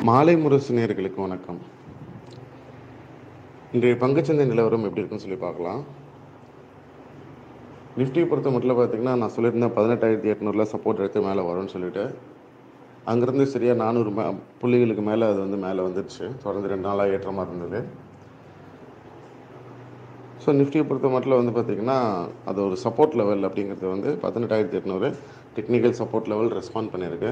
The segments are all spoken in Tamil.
மாலை முரசு நேயர்களுக்கு வணக்கம் இன்றைய பங்குச்சந்தை நிலவரம் எப்படி இருக்குன்னு சொல்லி பார்க்கலாம் நிஃப்டியை பொறுத்த மட்டும் பார்த்தீங்கன்னா நான் சொல்லியிருந்தேன் பதினெட்டாயிரத்தி எட்நூறில் சப்போர்ட் எடுத்து மேலே வரும்னு சொல்லிட்டு அங்கேருந்து சரியாக நானூறு மே புள்ளிகளுக்கு மேலே அது வந்து மேலே வந்துடுச்சு தொடர்ந்து ரெண்டு நாளாக ஏற்றமாக இருந்தது ஸோ நிஃப்டியை பொறுத்த மட்டும் வந்து பார்த்திங்கன்னா அது ஒரு சப்போர்ட் லெவல் அப்படிங்கிறது வந்து பதினெட்டாயிரத்தி எட்நூறு டெக்னிக்கல் சப்போர்ட் லெவல் ரெஸ்பாண்ட் பண்ணியிருக்கு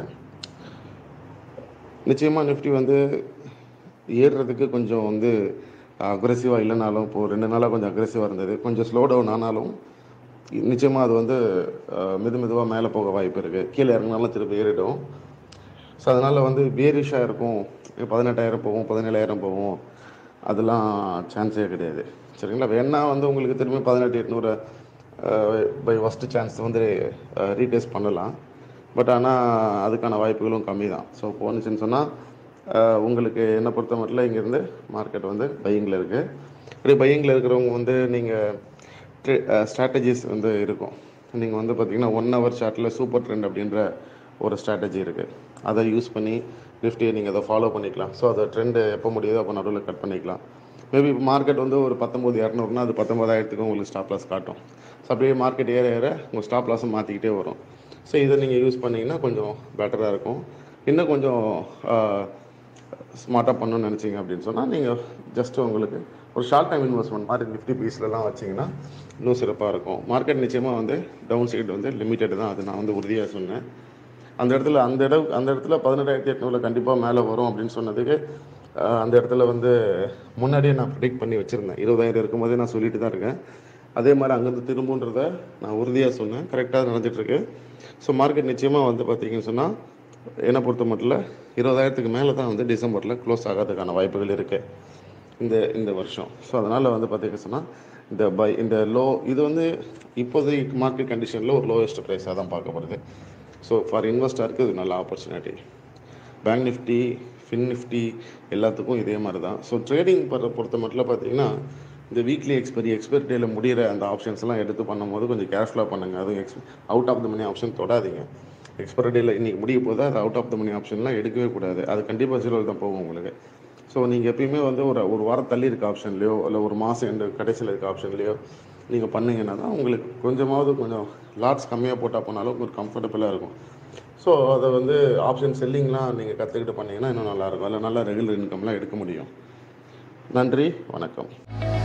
நிச்சயமாக நிஃப்டி வந்து ஏறுறதுக்கு கொஞ்சம் வந்து அக்ரெசிவாக இல்லைனாலும் இப்போது ரெண்டு நாளாக கொஞ்சம் அக்ரெசிவாக இருந்தது கொஞ்சம் ஸ்லோ டவுன் ஆனாலும் நிச்சயமாக அது வந்து அஹ், மெது மெதுவாக மேலே போக வாய்ப்பு இருக்குது கீழே இறங்கினாலும் திருப்பி ஏறிடும் ஸோ அதனால் வந்து பேரிஷாக இருக்கும் பதினெட்டாயிரம் போகும் பதினேழாயிரம் போகும் அதெல்லாம் சான்ஸே கிடையாது சரிங்களா வேணா வந்து உங்களுக்கு திரும்பி பதினெட்டு எட்நூறு பை ஃபஸ்ட்டு சான்ஸ் வந்து ரீடேஸ்ட் பண்ணலாம் பட் ஆனால் அதுக்கான வாய்ப்புகளும் கம்மி தான் ஸோ போணுச்சுன்னு சொன்னால் உங்களுக்கு என்னை பொறுத்த மட்டும் இங்கேருந்து மார்க்கெட் வந்து பையிங்கில் இருக்குது இப்படி பையிங்கில் இருக்கிறவங்க வந்து நீங்கள் ஸ்ட்ராட்டஜிஸ் வந்து இருக்கும் நீங்கள் வந்து பார்த்தீங்கன்னா ஒன் ஹவர் சார்ட்டில் சூப்பர் ட்ரெண்ட் அப்படின்ற ஒரு ஸ்ட்ராட்டஜி இருக்குது அதை யூஸ் பண்ணி நிஃப்டியை நீங்கள் அதை ஃபாலோ பண்ணிக்கலாம் ஸோ அதை ட்ரெண்டு எப்போ முடியுதோ அப்போ நடுவில் கட் பண்ணிக்கலாம் மேபி மார்க்கெட் வந்து ஒரு பத்தொம்போது இரநூறுனா அது பத்தொம்போதாயிரத்துக்கு உங்களுக்கு ஸ்டாப் லாஸ் காட்டும் ஸோ அப்படியே மார்க்கெட் ஏற ஏற உங்கள் ஸ்டாப் லாஸும் மாற்றிக்கிட்டே வரும் ஸோ இதை நீங்கள் யூஸ் பண்ணிங்கன்னா கொஞ்சம் பெட்டராக இருக்கும் இன்னும் கொஞ்சம் ஸ்மார்ட்டாக பண்ணணும்னு நினச்சிங்க அப்படின்னு சொன்னால் நீங்கள் ஜஸ்ட் உங்களுக்கு ஒரு ஷார்ட் டைம் இன்வெஸ்ட்மெண்ட் மாதிரி நிஃப்டி பீஸ்லலாம் வச்சிங்கன்னா இன்னும் சிறப்பாக இருக்கும் மார்க்கெட் நிச்சயமாக வந்து டவுன் சைடு வந்து லிமிட்டட் தான் அது நான் வந்து உறுதியாக சொன்னேன் அந்த இடத்துல அந்த இடம் அந்த இடத்துல பதினெட்டாயிரத்தி எட்நூறில் கண்டிப்பாக மேலே வரும் அப்படின்னு சொன்னதுக்கு ஆஹ், அந்த இடத்துல வந்து முன்னாடியே நான் ப்ரிடிக்ட் பண்ணி வச்சுருந்தேன் இருபதாயிரம் இருக்கும்போதே நான் சொல்லிட்டு தான் இருக்கேன் அதே மாதிரி அங்கேருந்து திரும்புன்றத நான் உறுதியாக சொன்னேன் கரெக்டாக நடந்துகிட்ருக்கு ஸோ மார்க்கெட் நிச்சயமாக வந்து பார்த்தீங்கன்னு சொன்னால் என்னை பொறுத்த மட்டும் இருபதாயிரத்துக்கு மேலே தான் வந்து டிசம்பரில் க்ளோஸ் ஆகிறதுக்கான வாய்ப்புகள் இருக்குது இந்த இந்த வருஷம் ஸோ அதனால் வந்து பார்த்தீங்கன்னு சொன்னால் இந்த பை இந்த லோ இது வந்து இப்போதைக்கு மார்க்கெட் கண்டிஷனில் ஒரு லோயஸ்ட் ப்ரைஸாக தான் பார்க்கப்படுது ஸோ ஃபார் இன்வெஸ்டருக்கு இது நல்ல opportunity bank Nifty fin Nifty எல்லாத்துக்கும் இதே மாதிரி தான் ஸோ ட்ரேடிங் பொறுத்த பொறுத்த மட்டும் பார்த்தீங்கன்னா இந்த வீக்லி எக்ஸ்பெரி எக்ஸ்பெரி டேல முடிகிற அந்த ஆப்ஷன்ஸ் எல்லாம் எடுத்து பண்ணும்போது கொஞ்சம் கேர்ஃபுல்லாக பண்ணுங்கள் அதுவும் எக்ஸ் out of the money option தொடாதீங்க எக்ஸ்பெரி டேல இன்றைக்கி முடிய போது அது அவுட் ஆஃப் த மணி ஆப்ஷன்லாம் எடுக்கவே கூடாது அது கண்டிப்பாக ஜீரோ தான் போகும் உங்களுக்கு ஸோ நீங்கள் எப்பயுமே வந்து ஒரு ஒரு வாரம் தள்ளி இருக்க ஆப்ஷன்லையோ இல்லை ஒரு மாதம் எண்டு கடைசியில் இருக்க ஆப்ஷன்லையோ நீங்கள் பண்ணீங்கன்னா தான் உங்களுக்கு கொஞ்சமாவது கொஞ்சம் லாட்ஸ் கம்மியாக போட்டால் போனாலும் உங்களுக்கு கம்ஃபர்டபுளாக இருக்கும் ஸோ அதை வந்து ஆப்ஷன் செல்லிங்லாம் நீங்கள் கற்றுக்கிட்டு பண்ணீங்கன்னா இன்னும் நல்லாயிருக்கும் அதில் நல்லா ரெகுலர் இன்கம்லாம் எடுக்க முடியும் நன்றி வணக்கம்